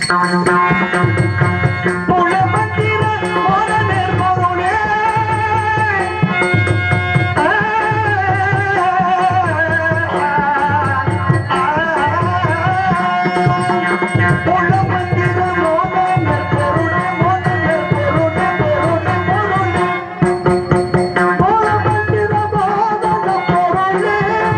புலமந்திர மோனநேர் பொருளே புலமந்திர மோனநேர் பொருளே மோனநேர் பொருளே பொருளே பொருளே புலமந்திர மோனநேர் பொருளே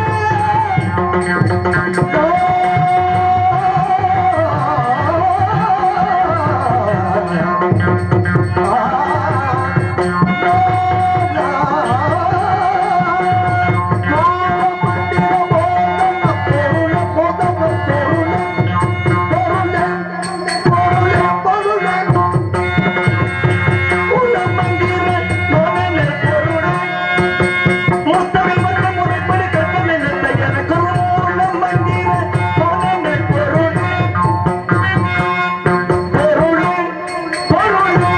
முத்தமிழ் மன்ற முறைப்படி கட்டமைத்த எனக்கு மூலம் மந்திர மோனங்கள் பொருளே பொருளே பொருளே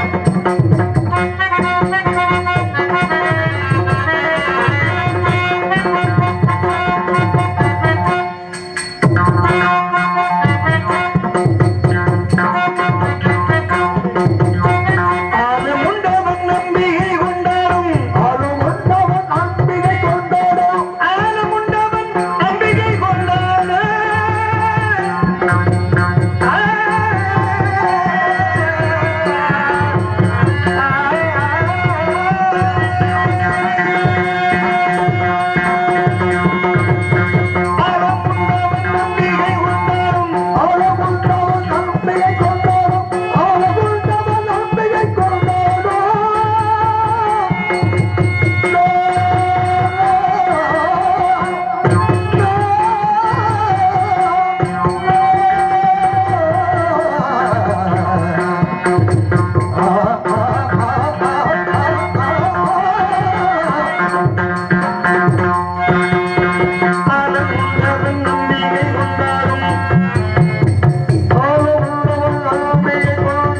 ஆலமுண்டவன் நம்பிக்கை கொண்டாடும் ஆலமுண்டவன் நம்பிக்கை கொண்டாடும் ஆலமுண்டவன் நம்பிக்கை கொண்டாடும் ஆலமுண்டவன் நம்பிக்கை கொண்டாடும் ஆலமுண்டவன் நம்பிக்கை கொண்டாடும் ஆலமுண்டவன் நம்பிக்கை கொண்டாடும் ஆலமுண்டவன் நம்பிக்கை கொண்டாடும் ஆலமுண்டவன் நம்பிக்கை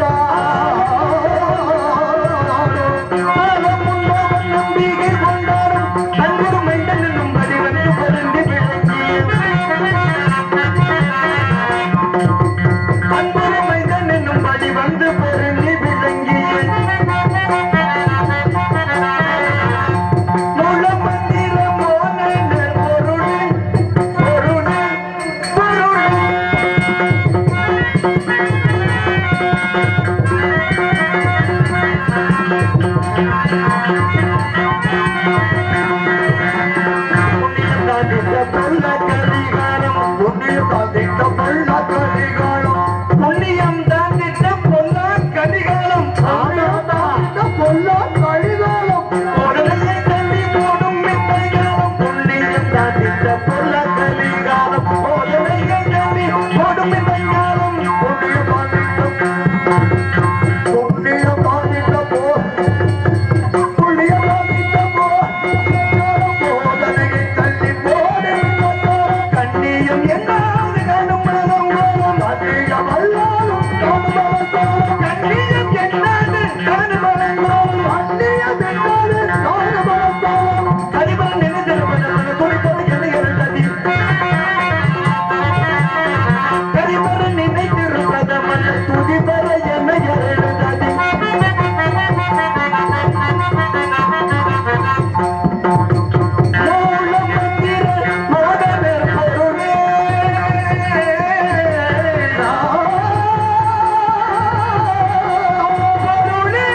கொண்டாடும் ஆலமுண்டவன் நம்பிக்கை கொண்டாடும் அன்புரு மைந்தன் என்னும் அறிவன்று பொருந்தி விளங்கியது அன்புரு மைந்தன் என்னும் அடி வந்து பொருந்தி விளங்கியது முழமந்திர மோனங்கள் பொருளே பொருளே பொருளே புண்ணியம் தாண்டிட்ட பொருள கரிகாலம் புண்ணியம் தாண்டிட்ட பொருள கரிகாலம் புண்ணியம் தாண்டிட்ட பொருள கரிகாலம் புண்ணியம் தாண்டிட்ட பொருள கரிகாலம் உடலையை தள்ளி போடும் மித்தைகாலம் புண்ணியம் தாண்டிட்ட பொருள கரிகாலம் உடலையை தள்ளி போடும் மித்தைகாலம் புண்ணியம் தாண்டிட்ட புண்ணியம் தாண்டிட்ட போ புண்ணியம் தாண்டிட்ட போ போதனையை தள்ளி போடு கண்ணியம் என்னாது காணும் மனம் மனம் அதிகம் அல்லாலும் கண்ணியம் என்னாது காணும் மனம் மனம் அந்நியம் என்னாது காணும் மனம் மனம் கனிமன் நினைத்திருப்பது துடிப்பது என்ன இருந்தது கனிமன் நினைத்திருப்பது மன துடிப்பற என்ன எழுந்தது மூலமந்திர மோதனர் பொருளே பொருளே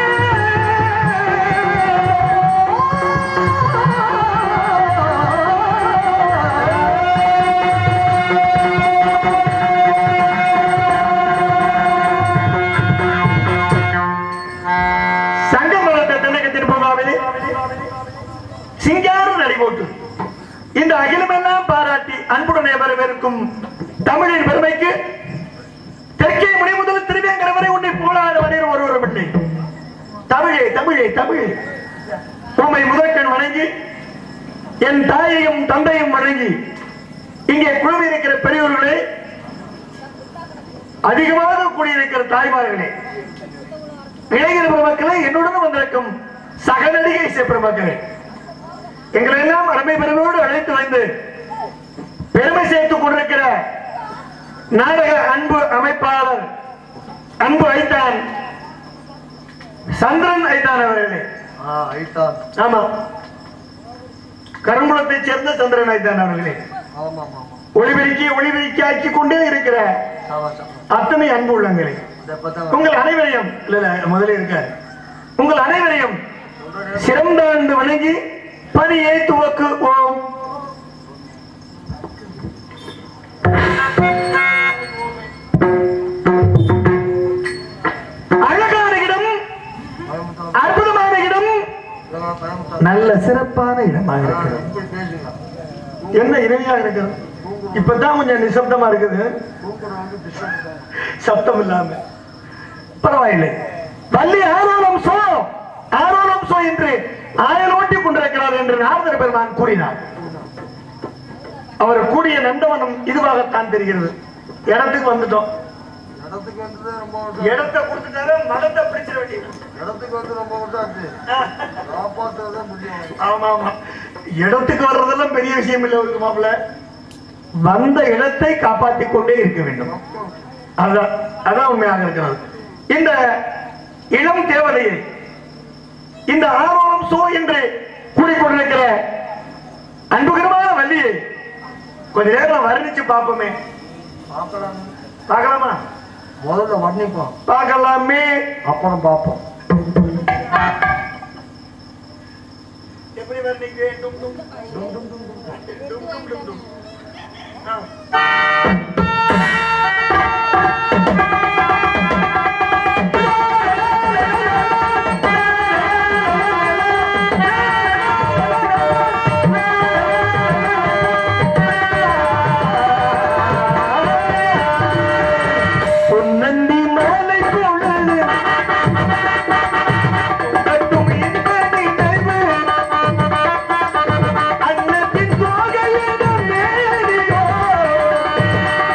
சங்கமலத்தை தென்னகத்தின் பூங்காவிலே சிங்கார நடிபோட்டு இந்த அகிலமெல்லாம் பாராட்டி அன்புடனே வரவேற்கும் தமிழின் பெருமைக்கு தெற்கே முனை முதல் திருவேங்கர வரை உன்னை போலாத வரையில் ஒருவரும் இல்லை தமிழே தமிழே தமிழே உம்மை முதற்கண் வணங்கி என் தாயையும் தந்தையும் வணங்கி இங்கே குழுவி இருக்கிற பெரியவர்களே அதிகமாக கூடியிருக்கிற தாய்மார்களே இளைஞர் பெருமக்களே என்னுடன் வந்திருக்கும் சக நடிகை இசை பெருமக்களே எங்களை எல்லாம் அருமை பெருமையோடு அழைத்து வந்து பெருமை சேர்த்துக் கொண்டிருக்கிற நாடக அன்பு அமைப்பாளர் அன்பு ஐத்தான் சந்திரன் ஐத்தான் அவர்களே ஆ ஐட்டான் ஆமா கருங்குளத்தைச் சேர்ந்த சந்திரன் ஐத்தான் அவர்களே ஆமா ஆமா ஆமா ஒளிபெருக்கி ஒளிபெருக்கி ஆக்கி கொண்டே இருக்கிற சாவா சாவா அத்தனை அன்பு உள்ளங்களே இதை பார்த்தா உங்கள் அனைவரையும் இல்ல இல்ல முதல்ல இருக்காரு உங்கள் அனைவரையும் சிறந்தாண்டு வணங்கி பணியை துவக்குவோம் அழகான இடம் பயமுத்தா அற்புதமான இடம் இதெல்லாம் பயமுத்தா நல்ல சிறப்பான இடமாக ஆ, இருக்கிறது இங்கே பேசுங்க என்ன இனிமையாக இருக்கிறது இப்பதான் கொஞ்சம் நிசப்தமா இருக்குது கூப்பிட வந்து டிஸ்டர்ப் சப்தம் இல்லாம பரவாயில்லை வள்ளி ஆரோலம் சோ ஆரோலம் சோ என்று ஆயலோட்டி கொண்டிருக்கிறார் என்று நாரதர் பெருமான் கூறினார் அவர் கூடிய நந்தவனம் இதுவாகத்தான் தெரிகிறது இடத்துக்கு வந்துட்டோம் இடத்துக்கு வந்தது ரொம்ப வருஷம் இடத்தை கொடுத்துட்டாரு மதத்தை பிடிச்சிட வேண்டியது இடத்துக்கு வந்து ரொம்ப வருஷம் ஆச்சு காப்பாற்றுறதே முடியும் ஆமா ஆமா இடத்துக்கு வர்றதெல்லாம் பெரிய விஷயம் இல்லை ஒரு மாப்பிள்ள வந்த இடத்தை காப்பாற்றிக் கொண்டே இருக்க வேண்டும் அதான் அதான் உண்மையாக இருக்கிறது இந்த இளம் தேவதையை இந்த ஆரோரம் சோ என்று கூறிக்கொண்டிருக்கிற அன்புகரமான வள்ளியை கொஞ்ச நேரம் வர்ணிச்சு பார்ப்போமே பார்க்கலாம் பார்க்கலாமா முதல்ல வர்ணிப்போம் பார்க்கலாமே அப்புறம் பார்ப்போம் எப்படி வர்ணிக்க வேண்டும் டும், டும், டும், டும், டும், டும், டும், டும், டும். ஆ. பொன்னந்தி மாலை பொழுது கட்டும் இன்ப நினைவு அன்னத்தின் தோகையிடம் மேடியோ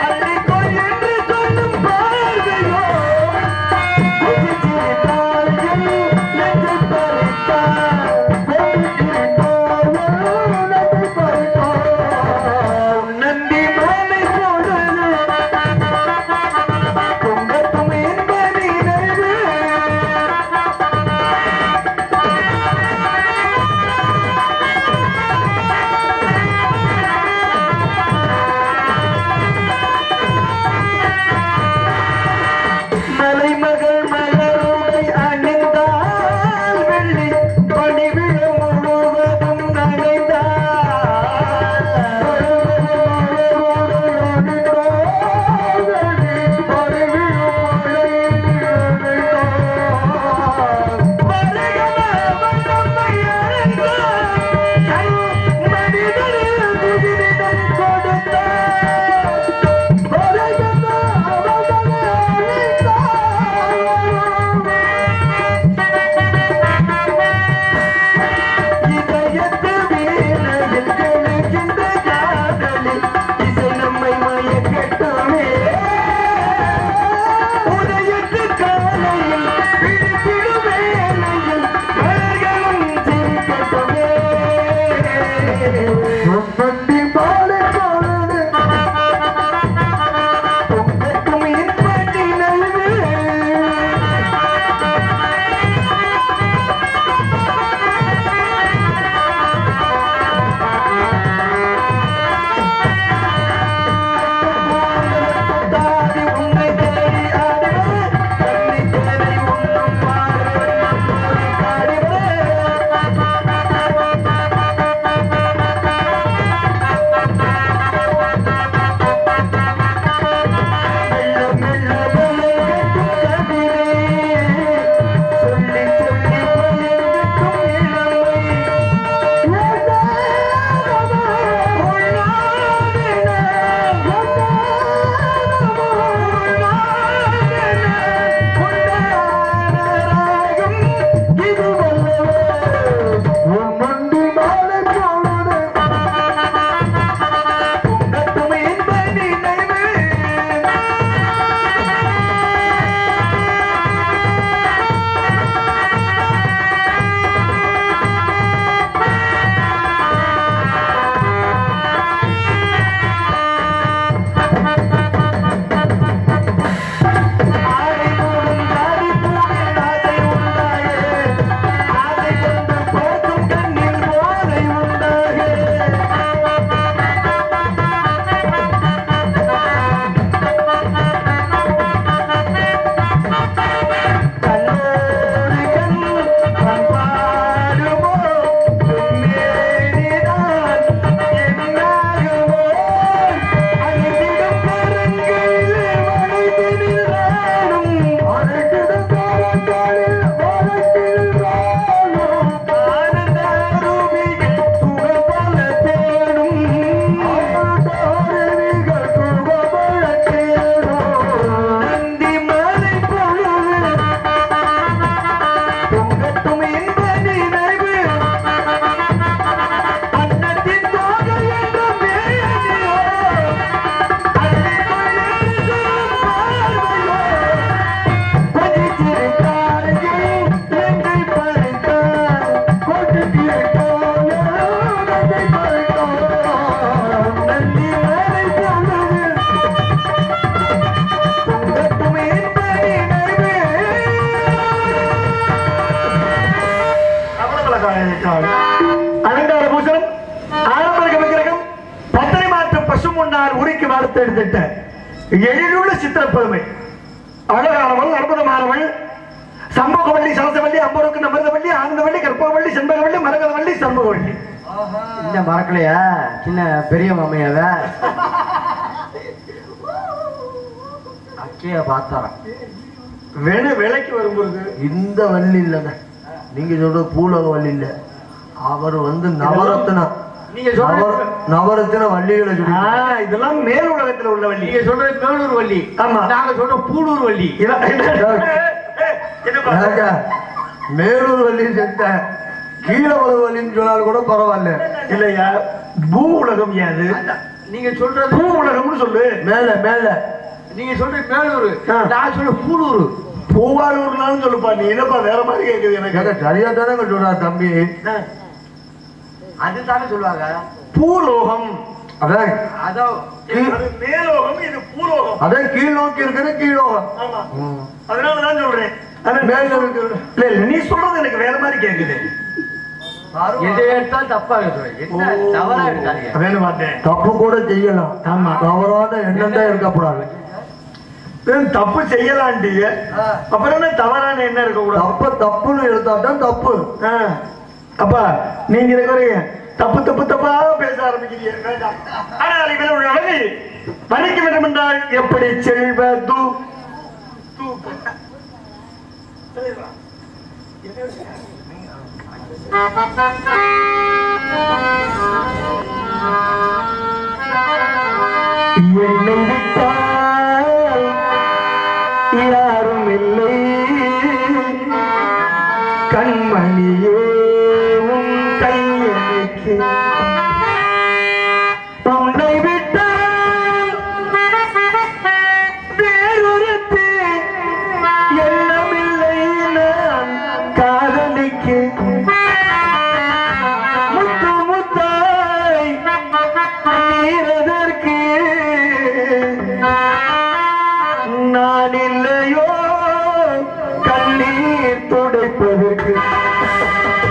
தத்தெடுத்திட்ட எழிலுள்ள சித்திரப்பெருமை அழகானவள் அற்புதமானவள் சம்பகவள்ளி சரசவள்ளி அம்பருக்கு அமிர்தவள்ளி ஆனந்தவள்ளி கற்பகவள்ளி செண்பகவள்ளி மரகதவள்ளி சண்முகவள்ளி இந்த மறக்கலையா சின்ன பெரிய மாமையாவ அக்கைய பார்த்தாராம் வேணு வேலைக்கு வரும்போது இந்த வள்ளி இல்லைங்க நீங்க சொல்ற பூலக வள்ளி இல்ல அவர் வந்து நவரத்னா நீங்க சொல்ற நவர- நவரத்தின வள்ளிகளை சொல்லி ஆ, இதெல்லாம் மேல் உலகத்துல உள்ள வள்ளி நீங்க சொல்ற மேலூர் வள்ளி ஆமா. நாங்க சொல்ற பூலூர் வள்ளி இதான் என்னப்பா? ஏங்க, மேலூர் வள்ளி செத்த கீழே உலக வள்ளின்னு சொன்னாலும் கூட பரவாயில்ல இல்லையா பூ உலகம் யாது அதான், நீங்க சொல்றது பூ உலகம்னு சொல்லு மேல மேல நீங்க சொல்ற மேலூர் ஆ. நான் சொல்ற பூலூர் பூவாரூர்னாலும் சொல்லுப்பா நீ என்னப்பா வேற மாதிரி கேக்குது ஏங்க, எனக்கு சரியா தானே சொல்றார் தம்பி ஆ. அதுதானே சொல்லுவாங்க பூலோகம் அதான் அதான் அது மேலோகம் இது பூலோகம் அதான் கீழ் நோக்கி இருக்கிற கீழோகம் ஆமா ம். அதனாலதான் சொல்றேன் அது மேல இருக்கிற இல்ல இல்ல நீ சொல்றது எனக்கு வேற மாதிரி கேக்குது எதை எடுத்தாலும் தப்பா சொல்றேன் என்ன ஓ. தவறா எடுத்தாங்க அதான் பார்த்தேன் தப்பு கூட செய்யலாம் ஆமா. தவறான எண்ணம் தான் இருக்கக்கூடாது ஏன் தப்பு செய்யலாண்டி ஆ. அப்புறம் என்ன தவறான என்ன இருக்க கூடாது தப்ப தப்புன்னு எடுத்தா தான் தப்பு ஆ. அப்பா நீங்க இருக்கிறீங்க தப்பு தப்பு தப்பா பேச ஆரம்பிக்கிறீங்க வேண்டாம் ஆனால் இவன் ஒரு அழகு மன்னிக்க வேண்டும் என்றால் எப்படி செல்வது என்னை விட்டால் யாரும் இல்லை கண்மணியே உன் கையெழுத்து உன்னை விட்டால் வேறொருத்து எண்ணமில்லை நான் காதலிக்கு முத்து முத்தாய் நீரதற்கு நான் இல்லையோ கண்ணீர் துடைப்பதற்கு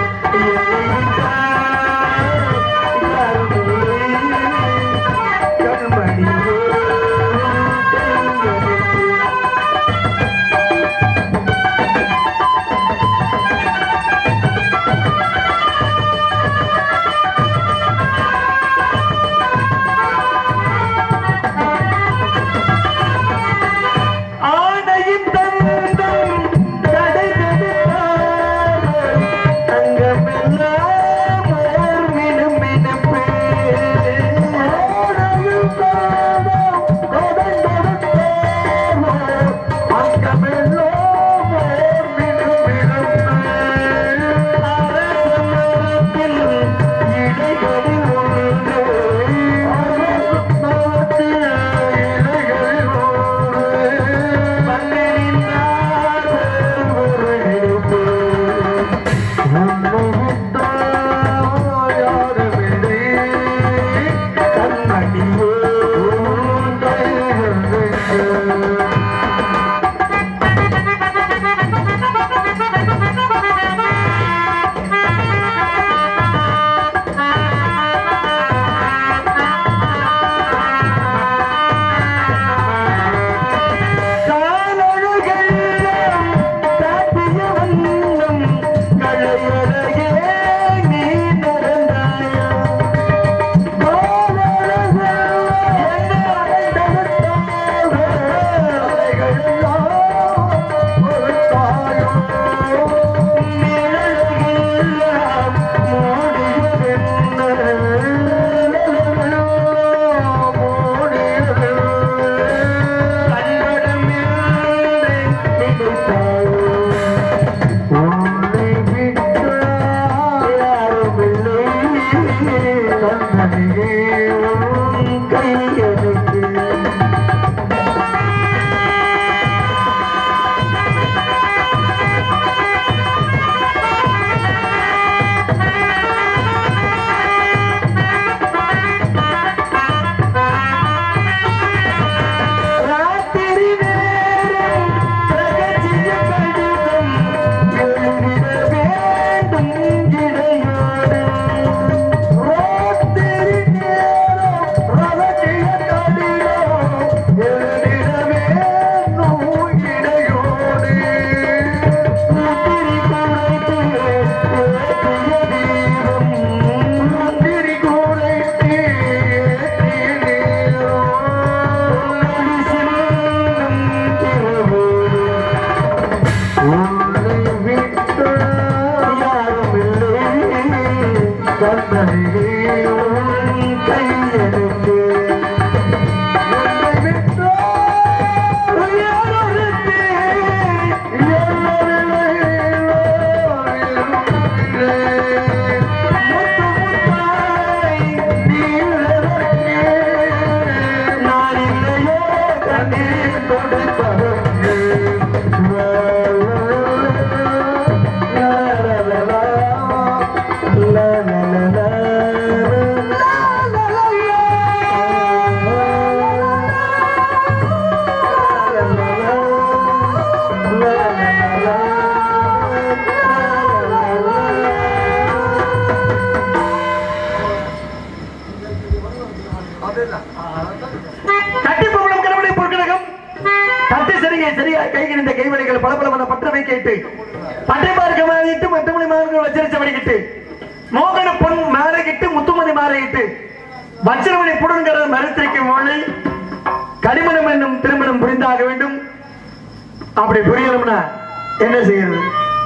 கைகிழிந்த கைவழிகள் பளபளவன பற்றவை கேட்டு பட்டை பார்க்க மாறிட்டு மற்றமணி மார்கள் வச்சிருச்சபடிக்கிட்டு மோகன பொன் மாறிக்கிட்டு முத்துமணி மாறிக்கிட்டு வச்சிரமணி புடன்கிற மறுத்திருக்கும் மொழி கனிமணம் என்னும் திருமணம் புரிந்தாக வேண்டும் அப்படி புரியணும்னா என்ன செய்யறது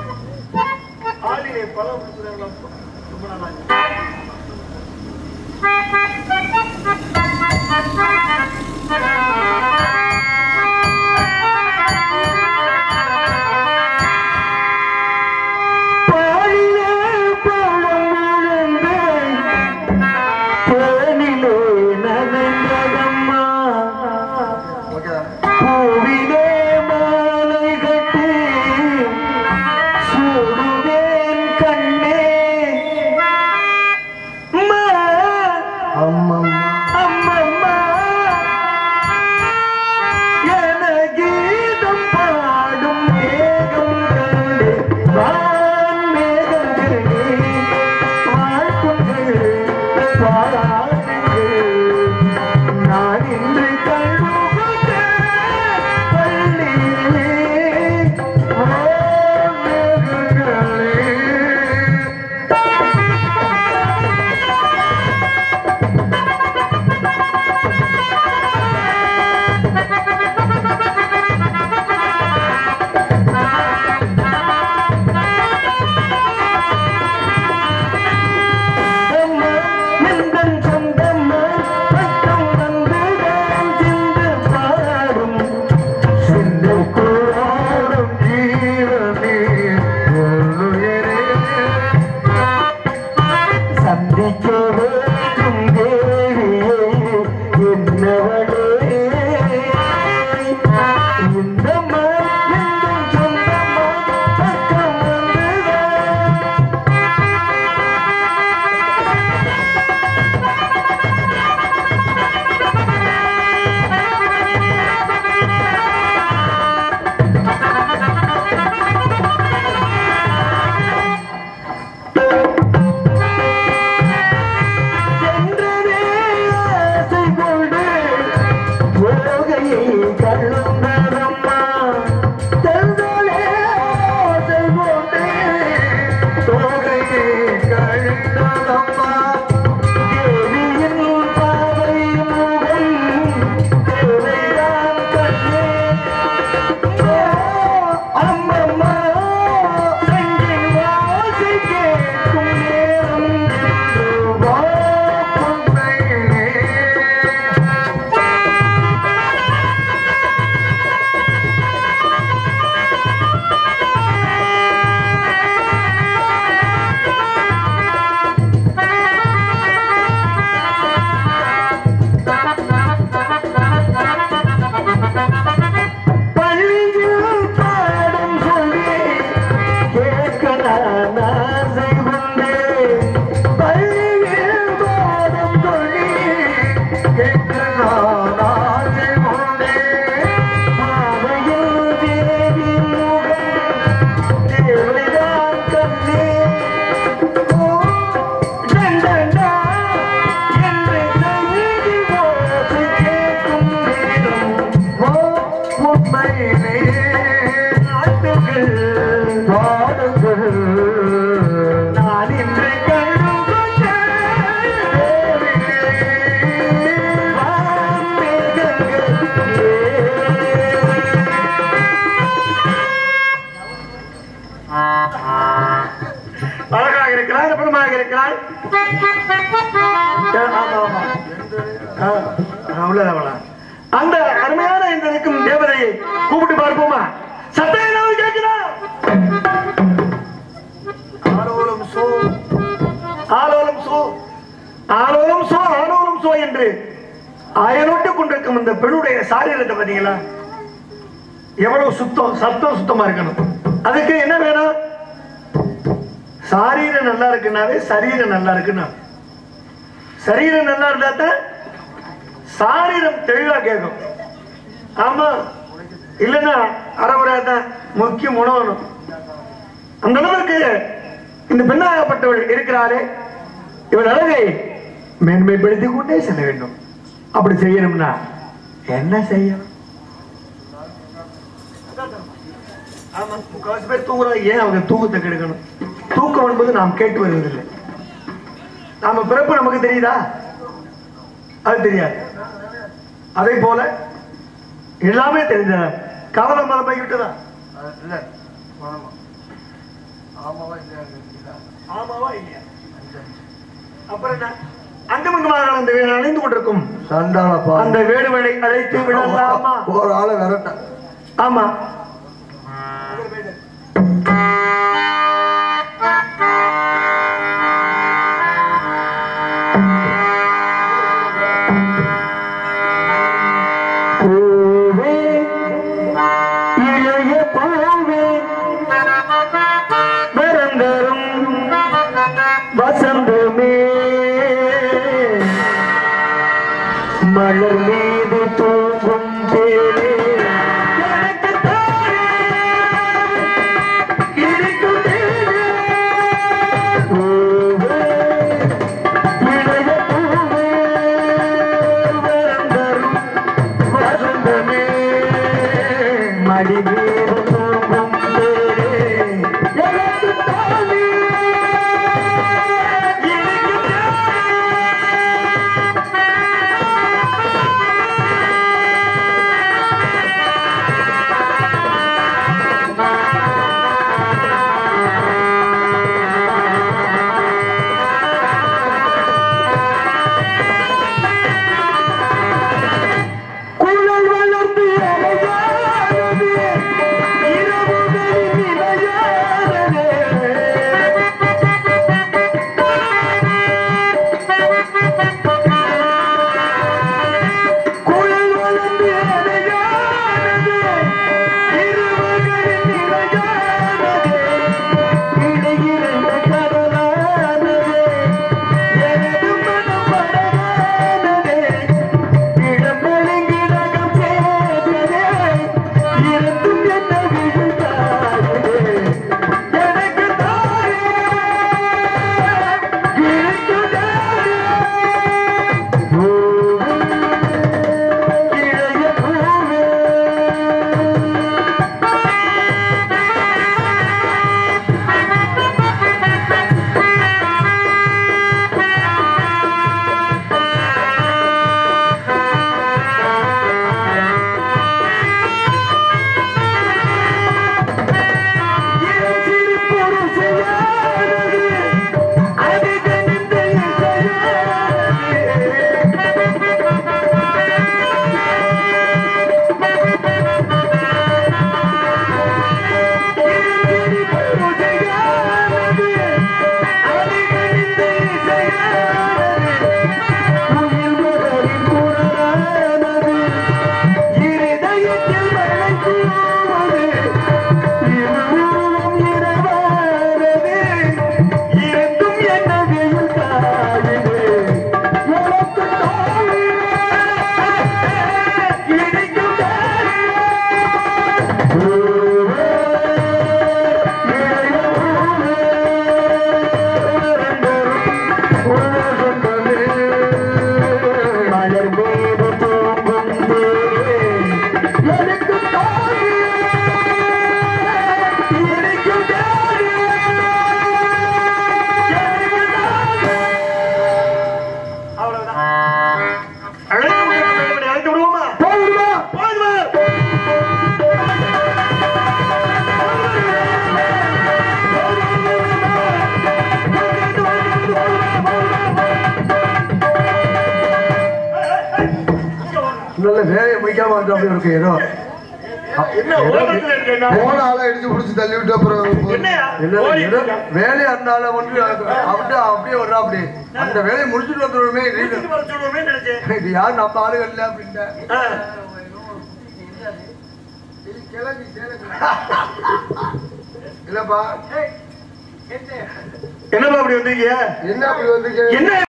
பாலிலே பழம் விழுந்து தேனிலே நனைந்ததம்மா பூவிலே மாலை கட்டி சூடுவேன் கண்ணே அம்மா, அம்மம்மா அம்மம்மா, என கீதம் பாடும் மேகம் கண்டு வான் மேகங்களே வாழ்த்துங்கள் பாராட்டுங்கள் நான் இன்று கழுவுக பள்ளியிலே ஓ மேகங்களே அம்மா, எந்தன் சொந்தம்மா, பக்கம் வந்துதான் சிந்து பாடும். சிந்தை கூறாடும் ஜீவனே, உன்னுயிரே. சந்திக்க வேண்டும் தேவியே, என்னவளே. இந்தம்மா, எந்தன் சொந்தம்மா, பக்கம் வந்துதான் சென்றதே ஆசை கொண்டு போகையை கழுந்ததம்மா சென்றதே ஆசை கொண்டு போகையை கழுந்ததம்மா தேவியின் பாவை முகம் தேவைதான் கண்ணே ஓ அம்மம்மா செங்கின் வாசை கேட்கும் நேரம் என்று வா பொன்னையே. பள்ளியில் பாடம் சொல்லி கேட்க நான் ஆசை கொண்டேன். பள்ளியில் பாடம் சொல்லி கேட்க நான் ஆசை கொண்டேன். பாவையில் தேவி முகம் தேவைதான் கண்ணே. ஓ, டண்டண்டா என்று செய்தி ஓசை கேட்கும் நேரம். ஓ, உண்மையிலே நாட்டுகள் பாடுங்கள் நான் இன்று கழுவுக தேவியே, வான்மேகங்களே. அழகாக இருக்கிறாய் அற்புதமாக இருக்கிறாய் ஆமா ஆமா ஆ, அவ்வளவுதான் அவ்வளவுதான். அந்த அருமையான இந்த நிற்கும் தேவதையை கூப்பிட்டு பார்ப்போமா சத்தம் என்ன கேட்கிறா ஆலோலம் சோ ஆலோலம் சோ ஆலோலம் சோ ஆலோலம் சோ என்று அயனோட்டு கொண்டிருக்கும் இந்த பெண்ணுடைய சாரீரத்தை பாத்தீங்களா எவ்வளவு சுத்தம் சத்தம் சுத்தமா இருக்கணும் அதுக்கு என்ன வேணும் சாரீரம் நல்லா இருக்குன்னாவே சரீரம் நல்லா இருக்குன்னா சரீரம் நல்லா இருந்தா தான் சாரீரம் தெளிவா கேட்கும் ஆமா இல்லைன்னா அறவுரையா தான் முக்கியம் உணவணும் அந்த அளவுக்கு இந்த பெண்ணாகப்பட்டவள் இருக்கிறாரே இவள் அழகை மேன்மைப்படுத்திக் கொண்டே செல்ல வேண்டும் அப்படி செய்யணும்னா என்ன செய்யணும் ஆமா முக்காவாசி பேர் தூங்குறாங்க ஏன் அவங்க தூக்கத்தை கெடுக்கணும் தூக்கம் என்பது நாம் கேட்டு வருவதில்லை நாம பிறப்பு நமக்கு தெரியுதா அது தெரியாது அதே போல எல்லாமே தெரிஞ்ச கவனம் மரம் போய்விட்டதா அது இல்ல ஆமா ஆமாவா இல்லையா ஆமாவா இல்லையா அப்புறம் என்ன அங்கமங்கமாக அந்த வேலை அணிந்து கொண்டிருக்கும் சண்டாளப்பா அந்த வேடுவனை அழைத்து விடலாமா ஒரு ஆளை விரட்ட ஆமா பூவே, இளைய பூவே, வரந்தரும் வசந்தமே மலர் மீது தூங்கும் தேனே எனக்கு தாயே, இருக்கும் தேனே. பூவே, இளைய பூவே, வரந்தரும் வசந்தமே மடி மீது தூங்கும் தேனே எனக்கு தாயே, இருக்கும் தேனே. குழல் வளர்ந்து அலையாதது, இரவுகளில் நிலையாதது. குழல் வளர்ந்து அலையாதது, இரவுகளில் நிலையாதது. இடையிறந்த கடலானது, எனது மனம் படவானது. இடமெழுங்கிடகம் சேர்ந்ததே, இருந்தும் என்ன விழுந்தாயதே. எனக்கு தாயே, இருக்குதாயே. பூவே, இளைய பூவே. என் சிறு பொருசையானது, அது கனிந்த இருதயத்தில் மழை தூவது இருவரும் இரவானது இருந்தும் என்ன வெயில் காயுது எனக்கு தாயே இடிக்கும் தாயே பூவே, இளைய பூவே, வரந்தரும் உலகங்களே, மலர் மீது தூங்கும் தேனே, எனக்கு தாயே இடிக்கும் தாயே எனக்கு தாயே அவ்வளவுதான் அழைத்து விடுவோம் அழைத்து விடுவோமா போதுமா போதுமா நல்ல வேலையை முடிக்காம வந்து அப்படி இருக்கு ஏதோ என்ன ஓட்டத்துல இருக்கேன்னா போன ஆளை இடிச்சு பிடிச்சி தள்ளி விட்டு அப்புறம் என்னையா? இல்ல, ஓடி ஏதோ இருக்கா? வேலையா இருந்தாலும் வந்து அப்படியே அப்படியே வர்றா அப்படி அந்த வேலையை முடிச்சுட்டு வந்துடுவோமே இது- வீட்டுக்கு வர சொல்லுவோமே நினைச்சேன் இது யார் நம்ம ஆளுகள் இல்ல அப்படின்ட்டு ஆ. இல்லப்பா என்னப்பா அப்படி வந்தீங்க என்ன அப்படி வந்து என்ன